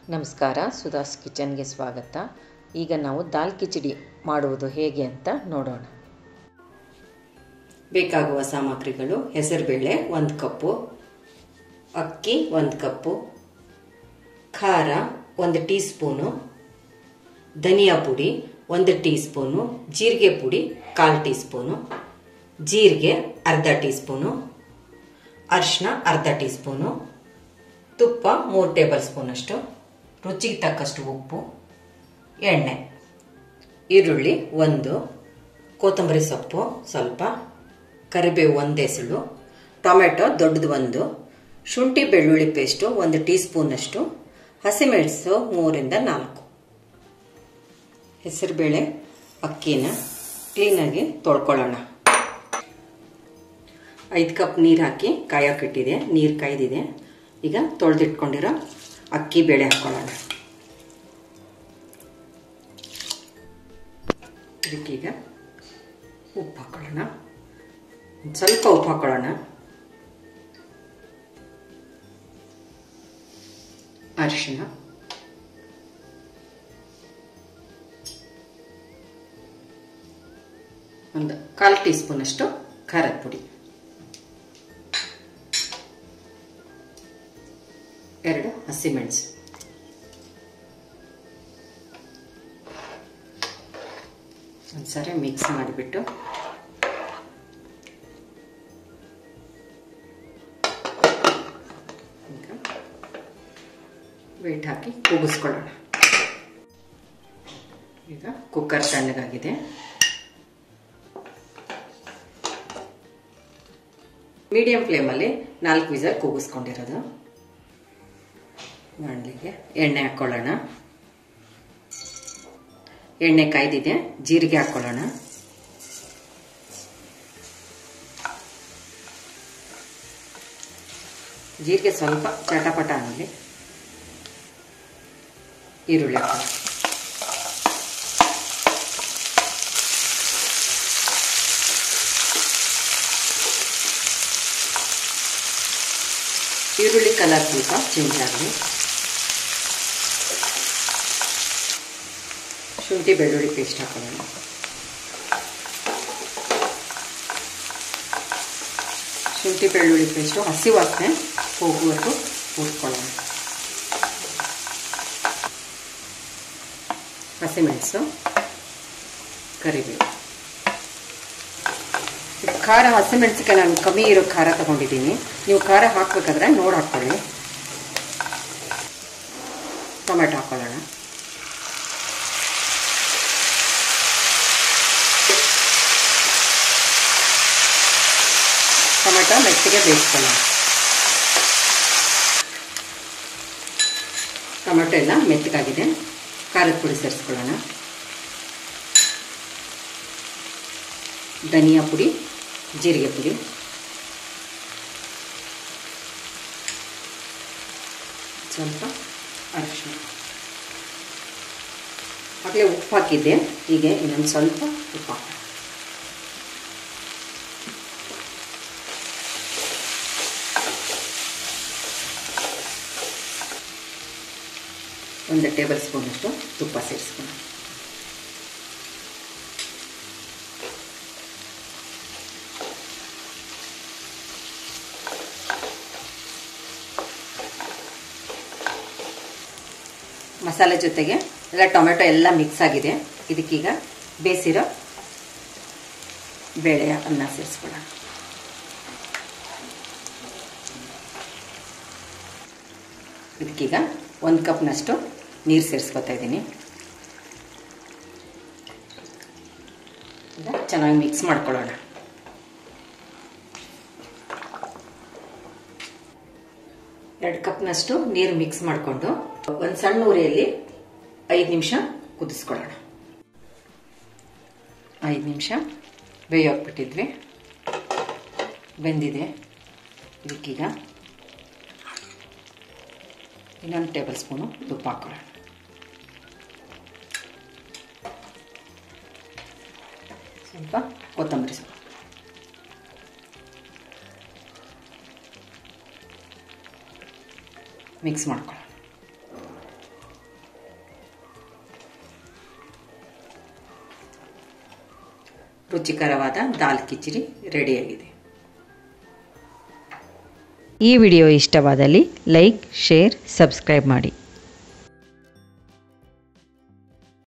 ನಮಸ್ಕಾರ ಸುಧಾಸ್ ಕಿಚನ್ಗೆ ಸ್ವಾಗತ ಈಗ ನಾವು ದಾಲ್ ಕಿಚಡಿ ಮಾಡುವುದು ಹೇಗೆ ಅಂತ ನೋಡೋಣ ಬೇಕಾಗುವ ಸಾಮಗ್ರಿಗಳು ಹೆಸರುಬೇಳೆ ಒಂದು ಕಪ್ಪು ಅಕ್ಕಿ ಒಂದು ಕಪ್ಪು ಖಾರ ಒಂದು ಟೀ ಸ್ಪೂನು ಧನಿಯಾ ಪುಡಿ ಒಂದು ಟೀ ಸ್ಪೂನು ಜೀರಿಗೆ ಪುಡಿ ಕಾಲು ಟೀ ಸ್ಪೂನು ಜೀರಿಗೆ ಅರ್ಧ ಟೀ ಸ್ಪೂನು ಅರಿಶಿನ ಅರ್ಧ ಟೀ ಸ್ಪೂನು ತುಪ್ಪ ಮೂರು ಟೇಬಲ್ ಸ್ಪೂನಷ್ಟು ರುಚಿಗೆ ತಕ್ಕಷ್ಟು ಉಪ್ಪು ಎಣ್ಣೆ ಈರುಳ್ಳಿ ಒಂದು ಕೊತ್ತಂಬರಿ ಸೊಪ್ಪು ಸ್ವಲ್ಪ ಕರಿಬೇವು ಒಂದು ಎಸಳು ಟೊಮೆಟೊ ದೊಡ್ಡದು ಒಂದು ಶುಂಠಿ ಬೆಳ್ಳುಳ್ಳಿ ಪೇಸ್ಟು ಒಂದು ಟೀ ಸ್ಪೂನಷ್ಟು ಹಸಿಮೆಣಸು ಮೂರಿಂದ ನಾಲ್ಕು ಹೆಸರುಬೇಳೆ ಅಕ್ಕಿನ ಕ್ಲೀನಾಗಿ ತೊಳ್ಕೊಳ್ಳೋಣ ಐದು ಕಪ್ ನೀರು ಹಾಕಿ ಕಾಯೋಕ್ಕಿಟ್ಟಿದೆ ನೀರು ಕಾಯ್ದಿದೆ ಈಗ ತೊಳೆದಿಟ್ಕೊಂಡಿರೋ ಅಕ್ಕಿ ಬೇಳೆ ಹಾಕ್ಕೊಳ್ಳೋಣ ಇದಕ್ಕೀಗ ಉಪ್ಪು ಹಾಕ್ಕೊಳ್ಳೋಣ ಒಂದ್ ಸ್ವಲ್ಪ ಉಪ್ಪು ಹಾಕ್ಕೊಳ್ಳೋಣ ಅರಿಶಿನ ಒಂದು ಕಾಲು ಟೀ ಸ್ಪೂನಷ್ಟು ಖಾರದ ಪುಡಿ ಎರಡು ಹಸಿಮೆಣಸು ಒಂದ್ಸರಿ ಮಿಕ್ಸ್ ಮಾಡಿಬಿಟ್ಟು ಈಗ ವೇಟ್ ಹಾಕಿ ಕೂಗಿಸ್ಕೊಳ್ಳೋಣ ಈಗ ಕುಕ್ಕರ್ ತಣ್ಣಗಾಗಿದೆ ಮೀಡಿಯಂ ಫ್ಲೇಮಲ್ಲಿ ನಾಲ್ಕು ವಿಸಲ್ ಕೂಗಿಸ್ಕೊಂಡಿರೋದು ಮಾಡಲಿಕ್ಕೆ ಎಣ್ಣೆ ಹಾಕ್ಕೊಳ್ಳೋಣ ಎಣ್ಣೆ ಕಾಯ್ದಿದೆ ಜೀರಿಗೆ ಹಾಕ್ಕೊಳ್ಳೋಣ ಜೀರಿಗೆ ಸ್ವಲ್ಪ ಚಟಪಟ ಅನ್ನಲಿ ಈರುಳ್ಳಿ ಹಾಕೋಣ ಈರುಳ್ಳಿ ಕಲರ್ ಸ್ವಲ್ಪ ಚೇಂಜ್ ಆಗಲಿ ಶುಂಠಿ ಬೆಳ್ಳುಳ್ಳಿ ಪೇಸ್ಟ್ ಹಾಕೊಳ್ಳೋಣ ಶುಂಠಿ ಬೆಳ್ಳುಳ್ಳಿ ಪೇಸ್ಟು ಹಸಿ ವಾಸನೆ ಹೋಗುವರೆಗೂ ಹುರ್ಕೊಳ್ಳೋಣ ಹಸಿಮೆಣಸು ಕರಿಬೇವು ಖಾರ ಹಸಿಮೆಣಸಿಗೆ ನಾನು ಕಮ್ಮಿ ಇರೋ ಖಾರ ತಗೊಂಡಿದ್ದೀನಿ ನೀವು ಖಾರ ಹಾಕ್ಬೇಕಾದ್ರೆ ನೋಡಿ ಹಾಕ್ಕೊಳ್ಳಿ ಟೊಮೆಟೊ ಹಾಕ್ಕೊಳ್ಳೋಣ ಟೊಮೆಟೊ ಮೆತ್ತಿಗೆ ಬೇಯಿಸ್ಕೊಳ್ಳೋಣ ಟೊಮೆಟೊ ಎಲ್ಲ ಮೆತ್ತಗಾಗಿದೆ ಖಾರದ ಪುಡಿ ಸೇರಿಸ್ಕೊಳ್ಳೋಣ ಧನಿಯಾ ಪುಡಿ ಜೀರಿಗೆ ಪುಡಿ ಸ್ವಲ್ಪ ಅರಿಶಿನ ಆಗಲೇ ಉಪ್ಪು ಹಾಕಿದ್ದೆ ಹೀಗೆ ಇನ್ನೊಂದು ಸ್ವಲ್ಪ ಉಪ್ಪು ಹಾಕೋಣ ಒಂದು ಟೇಬಲ್ ಸ್ಪೂನಷ್ಟು ತುಪ್ಪ ಸೇರಿಸ್ಕೊಳ್ಳೋಣ ಮಸಾಲೆ ಜೊತೆಗೆ ಎಲ್ಲ ಟೊಮೆಟೊ ಎಲ್ಲ ಮಿಕ್ಸ್ ಆಗಿದೆ ಇದಕ್ಕೀಗ ಬೇಯಿಸಿರೋ ಬೇಳೆಯ ಅನ್ನ ಸೇರಿಸ್ಕೊಳ್ಳೋಣ ಇದಕ್ಕೀಗ ಒಂದು ಕಪ್ನಷ್ಟು ನೀರು ಸೇರಿಸ್ಕೊತಾ ಇದ್ದೀನಿ ಈಗ ಚೆನ್ನಾಗಿ ಮಿಕ್ಸ್ ಮಾಡ್ಕೊಳ್ಳೋಣ ಎರಡು ಕಪ್ನಷ್ಟು ನೀರು ಮಿಕ್ಸ್ ಮಾಡಿಕೊಂಡು ಒಂದು ಸಣ್ಣ ಉರಿಯಲ್ಲಿ ಐದು ನಿಮಿಷ ಕುದಿಸ್ಕೊಳ್ಳೋಣ ಐದು ನಿಮಿಷ ಬೇಯೋಗ್ಬಿಟ್ಟಿದ್ವಿ ಬೆಂದಿದೆ ಇದಕ್ಕೀಗ ಇನ್ನೊಂದು ಟೇಬಲ್ ಸ್ಪೂನು ತುಪ್ಪ ಹಾಕೊಳ್ಳೋಣ ಸ್ವಲ್ಪ ಕೊತ್ತಂಬರಿ ಸೊಪ್ಪು ಮಿಕ್ಸ್ ಮಾಡ್ಕೊಳ್ಳೋಣ ರುಚಿಕರವಾದ ದಾಲ್ ಕಿಚಡಿ ರೆಡಿಯಾಗಿದೆ ಈ ವಿಡಿಯೋ ಇಷ್ಟವಾದಲ್ಲಿ ಲೈಕ್ ಶೇರ್ ಸಬ್ಸ್ಕ್ರೈಬ್ ಮಾಡಿ